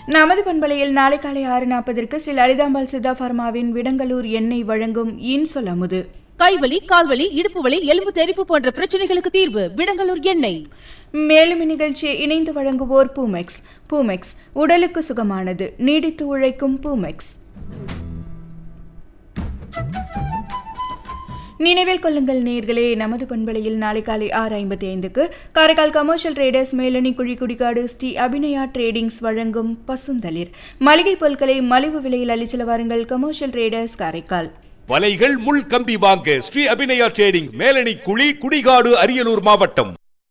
நமது பண்பலையில் நாளை காலை ஆறு நாற்பதற்கு ஸ்ரீ லலிதாம்பாள் சித்தா பார்மாவின் விடங்கலூர் எண்ணெய் வழங்கும் இன்சொல் அமுது கைவலி கால்வலி இடுப்பு வலி எலும்பு தெறிப்பு போன்ற பிரச்சனைகளுக்கு தீர்வு விடங்கலூர் எண்ணெய் மேலும் இந்நிகழ்ச்சியை இணைந்து வழங்குவோர் பூமெக்ஸ் பூமெக்ஸ் உடலுக்கு சுகமானது நீடித்து உழைக்கும் பூமெக்ஸ் நினைவில் கொள்ளுங்கள் நேர்களே நமது பண்பலையில் நாளை காலை ஆறு ஐம்பத்தி ஐந்துக்கு காரைக்கால் கமர்ஷியல் ட்ரேடர்ஸ் மேலணி குழி குடிக்காடு ஸ்ரீ அபிநயா ட்ரேடிங்ஸ் வழங்கும் பசுந்தளிர் மளிகை பொருட்களை மலிவு விலையில் அளிச்சல வாருங்கள் கமர்ஷியல் ட்ரேடர்ஸ் காரைக்கால் வலைகள் முள் கம்பி வாங்க ஸ்ரீ அபிநயா ட்ரேடிங் மேலணி குழி குடிகாடு அரியலூர் மாவட்டம்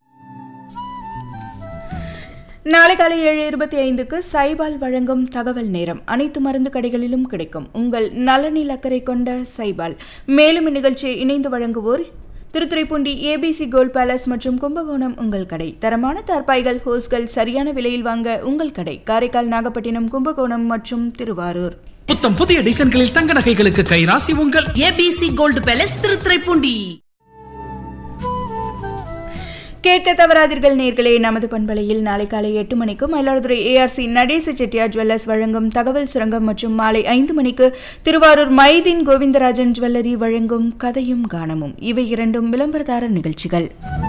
நாளை காலை ஏழு இருபத்தி ஐந்துக்கு சைபால் வழங்கும் தகவல் நேரம் அனைத்து மருந்து கடைகளிலும் கிடைக்கும் உங்கள் நலனில் அக்கறை கொண்ட சைபால் மேலும் இந்நிகழ்ச்சியை இணைந்து வழங்குவோர் திருத்துறைப்பூண்டி ஏபிசி கோல்ட் பேலஸ் மற்றும் கும்பகோணம் உங்கள் கடை தரமான தார்பாய்கள் ஹோஸ்கள் சரியான விலையில் வாங்க உங்கள் கடை காரைக்கால் நாகப்பட்டினம் கும்பகோணம் மற்றும் திருவாரூர் புத்தம் புதிய டிசைன்களில் தங்க நகைகளுக்கு கைராசி உங்கள் ஏபிசி கோல்டு பேலஸ் திருத்துறைப்பூண்டி கேட்க தவறாதீர்கள் நேர்களே நமது பண்பலையில் நாளை காலை எட்டு மணிக்கு மயிலாடுதுறை ஏஆர்சி நடேச செட்டியார் ஜுவல்லர்ஸ் வழங்கும் தகவல் சுரங்கம் மற்றும் மாலை ஐந்து மணிக்கு திருவாரூர் மைதீன் கோவிந்தராஜன் ஜுவல்லரி வழங்கும் கதையும் கானமும் இவை இரண்டும் விளம்பரதார நிகழ்ச்சிகள்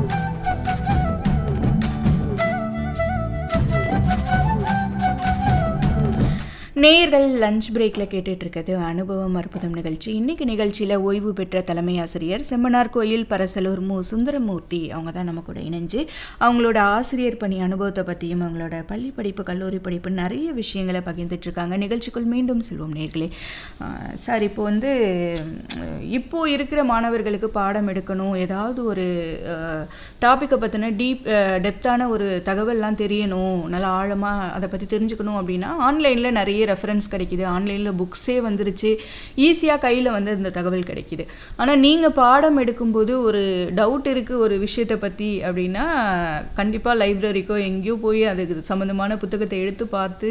நேயர்கள் லஞ்ச் பிரேக்கில் கேட்டுட்டு இருக்கிறது அனுபவம் அற்புதம் நிகழ்ச்சி இன்னைக்கு நிகழ்ச்சியில் ஓய்வு பெற்ற தலைமை ஆசிரியர் செம்மனார் கோயில் பரசலூர் மு சுந்தரமூர்த்தி அவங்க தான் நம்ம கூட இணைஞ்சு அவங்களோட ஆசிரியர் பணி அனுபவத்தை பற்றியும் அவங்களோட பள்ளி படிப்பு கல்லூரி படிப்பு நிறைய விஷயங்களை பகிர்ந்துட்டு இருக்காங்க நிகழ்ச்சிக்குள் மீண்டும் செல்வோம் நேர்களே சார் இப்போ வந்து அஹ், இப்போ இருக்கிற மாணவர்களுக்கு பாடம் எடுக்கணும் ஏதாவது ஒரு டாப்பிக்கை பற்றின டீப் டெப்த்தான ஒரு தகவல்லாம் தெரியணும் நல்லா ஆழமாக அதை பற்றி தெரிஞ்சுக்கணும் அப்படின்னா ஆன்லைனில் நிறைய ரெஃபரன்ஸ் கிடைக்குது ஆன்லைனில் புக்ஸே வந்துருச்சு ஈஸியாக கையில் வந்து இந்த தகவல் கிடைக்குது ஆனால் நீங்கள் பாடம் எடுக்கும்போது ஒரு டவுட் இருக்குது ஒரு விஷயத்தை பற்றி அப்படின்னா கண்டிப்பாக லைப்ரரிக்கோ எங்கேயோ போய் அதுக்கு சம்மந்தமான புத்தகத்தை எடுத்து பார்த்து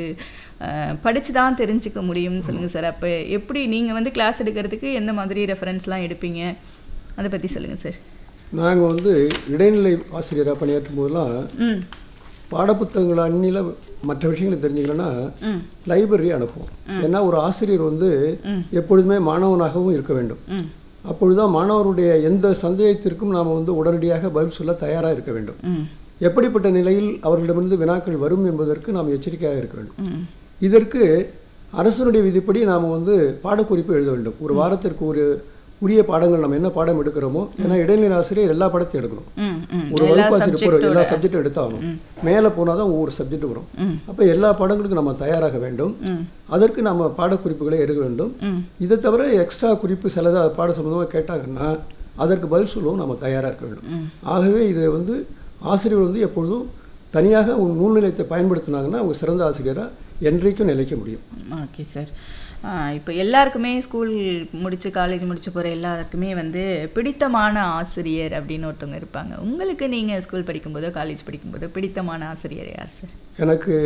படித்து தான் தெரிஞ்சுக்க முடியும்னு சொல்லுங்கள் சார் அப்போ எப்படி நீங்கள் வந்து கிளாஸ் எடுக்கிறதுக்கு எந்த மாதிரி ரெஃபரன்ஸ்லாம் எடுப்பீங்க அதை பற்றி சொல்லுங்கள் சார் நாங்கள் வந்து இடைநிலை ஆசிரியராக பணியாற்றும் போதெல்லாம் ம் பாடப்புத்தகங்கள் அன்னில மற்ற விஷயங்களை தெரிஞ்சுக்கணும்னா லைப்ரரி அனுப்புவோம் ஏன்னா ஒரு ஆசிரியர் வந்து எப்பொழுதுமே மாணவனாகவும் இருக்க வேண்டும் ம் அப்பொழுதுதான் மாணவருடைய எந்த சந்தேகத்திற்கும் நாம் வந்து உடனடியாக பதில் சொல்ல தயாராக இருக்க வேண்டும் ம் எப்படிப்பட்ட நிலையில் அவர்களிடமிருந்து வினாக்கள் வரும் என்பதற்கு நாம் எச்சரிக்கையாக இருக்க வேண்டும் ம் இதற்கு அரசனுடைய விதிப்படி நாம் வந்து பாடக்குறிப்பு எழுத வேண்டும் ஒரு வாரத்திற்கு ஒரு உரிய பாடங்கள் நம்ம என்ன பாடம் எடுக்கிறோமோ ஏன்னா இடைநிலை ஆசிரியர் எல்லா பாடத்தையும் எடுக்கணும் ம் ம் ஒரு எல்லா வகுப்பாசிரியர் போகிற எல்லா சப்ஜெக்டோட சப்ஜெக்டும் எடுத்தாகணும் மேலே போனால் தான் ஒவ்வொரு சப்ஜெக்ட் வரும் அப்போ எல்லா பாடங்களுக்கும் நம்ம தயாராக வேண்டும் ம் அதற்கு நம்ம பாடக்குறிப்புகளை எழுத வேண்டும் ம் இதை தவிர எக்ஸ்ட்ரா குறிப்பு சிலதை பாட சம்பந்தமாக கேட்டாங்கன்னா அதற்கு பதில் சொல்லவும் நம்ம தயாராக இருக்க வேண்டும் ஆகவே இதை வந்து ஆசிரியர் வந்து எப்பொழுதும் தனியாக ஒரு நூல் நிலையத்தை பயன்படுத்தினாங்கன்னா அவங்க சிறந்த ஆசிரியராக என்றைக்கும் நிலைக்க முடியும் ஓகே சார் இப்போ எல்லாருக்குமே ஸ்கூல் முடிச்சு காலேஜ் முடிச்சு போகிற எல்லாருக்குமே வந்து பிடித்தமான ஆசிரியர் அப்படின்னு ஒருத்தவங்க இருப்பாங்க உங்களுக்கு நீங்கள் ஸ்கூல் படிக்கும்போதோ காலேஜ் படிக்கும்போதோ பிடித்தமான ஆசிரியர் யார் சார் எனக்கு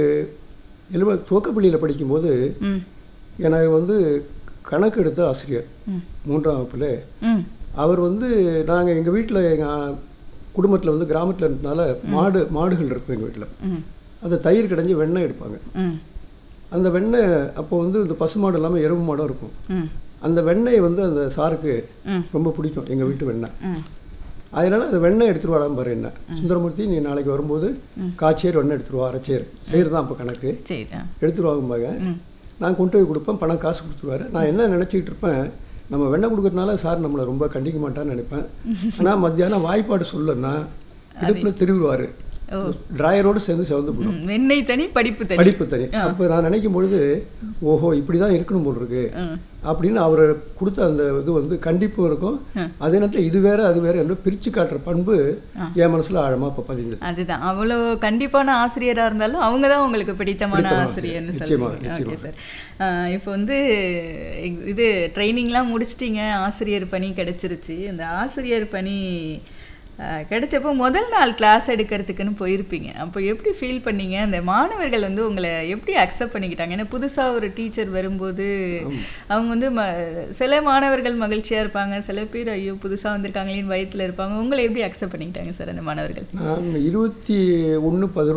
எழுவ துவக்கப்பள்ளியில் படிக்கும்போது ம் எனக்கு வந்து கணக்கு எடுத்த ஆசிரியர் மூன்றாம் வகுப்பில் ம் அவர் வந்து நாங்கள் எங்கள் வீட்டில் எங்கள் குடும்பத்தில் வந்து கிராமத்தில் இருந்தனால மாடு மாடுகள் இருக்கும் எங்கள் வீட்டில் ம் அந்த தயிர் கடைஞ்சி வெண்ணெய் எடுப்பாங்க ம் அந்த வெண்ணெய் அப்போ வந்து இந்த பசு மாடு இல்லாமல் எருவு மாடும் இருக்கும் ம் அந்த வெண்ணெய் வந்து அந்த சாருக்கு ம். ரொம்ப பிடிக்கும் எங்கள் வீட்டு வெண்ணெய் ம் அதனால அந்த வெண்ணெய் எடுத்துட்டு வராம பாரு என்ன சுந்தரமூர்த்தி நீ நாளைக்கு வரும்போது காய்ச்சேர் வெண்ணெய் எடுத்துட்டு வா அரைச்சேர் செய்கிறது தான் அப்போ கணக்கு சரி ஆ எடுத்துட்டு வாங்கும்பாங்க நான் கொண்டு போய் கொடுப்பேன் பணம் காசு கொடுத்துருவாரு நான் என்ன நினச்சிக்கிட்டு இருப்பேன் நம்ம வெண்ணெய் கொடுக்கறதுனால சார் நம்மளை ரொம்ப கண்டிக்க மாட்டான்னு நினைப்பேன் ஆனால் மத்தியானம் வாய்ப்பாடு சொல்லன்னா இடுப்பில் திருவிடுவார் டிராயரோடு சேர்ந்து சிவந்து போடும் ம், வெண்ணெய் தனி படிப்பு தனி படிப்பு தனி அப்போ நான் நினைக்கும் பொழுது ஓஹோ இப்படி தான் இருக்கணும் போல் இருக்கு ம் அப்படின்னு அவர் கொடுத்த அந்த இது வந்து கண்டிப்பும் இருக்கும் அதே நேரத்தில் இது வேற அது வேற என்று பிரித்து காட்டுற பண்பு என் மனசுல ஆழமா இப்போ பதிந்தது அதுதான் அவ்வளோ கண்டிப்பான ஆசிரியராக இருந்தாலும் அவங்க தான் உங்களுக்கு பிடித்தமான பிடித்தமான ஆசிரியர்னு ஆசிரியர். நிச்சயமா, சொல்லுவீங்க ஓகே சார் இப்போ வந்து எக்- இது ட்ரைனிங்லாம் முடிச்சிட்டிங்க ஆசிரியர் பணி கிடைச்சிருச்சு இந்த ஆசிரியர் பணி அஹ், கிடைச்சப்போ முதல் நாள் கிளாஸ் எடுக்கிறதுக்குன்னு போயிருப்பீங்க அப்போ எப்படி ஃபீல் பண்ணீங்க அந்த மாணவர்கள் வந்து உங்களை எப்படி அக்செப்ட் பண்ணிக்கிட்டாங்க ஏன்னா புதுசாக ஒரு டீச்சர் வரும்போது அவங்க வந்து ம சில மாணவர்கள் மகிழ்ச்சியாக இருப்பாங்க சில பேர் ஐயோ புதுசாக வந்திருக்காங்களேன்னு பயத்தில் இருப்பாங்க உங்களை எப்படி அக்செப்ட் பண்ணிக்கிட்டாங்க சார் அந்த மாணவர்கள் நான் இருபத்தி ஒன்று பதினொன்று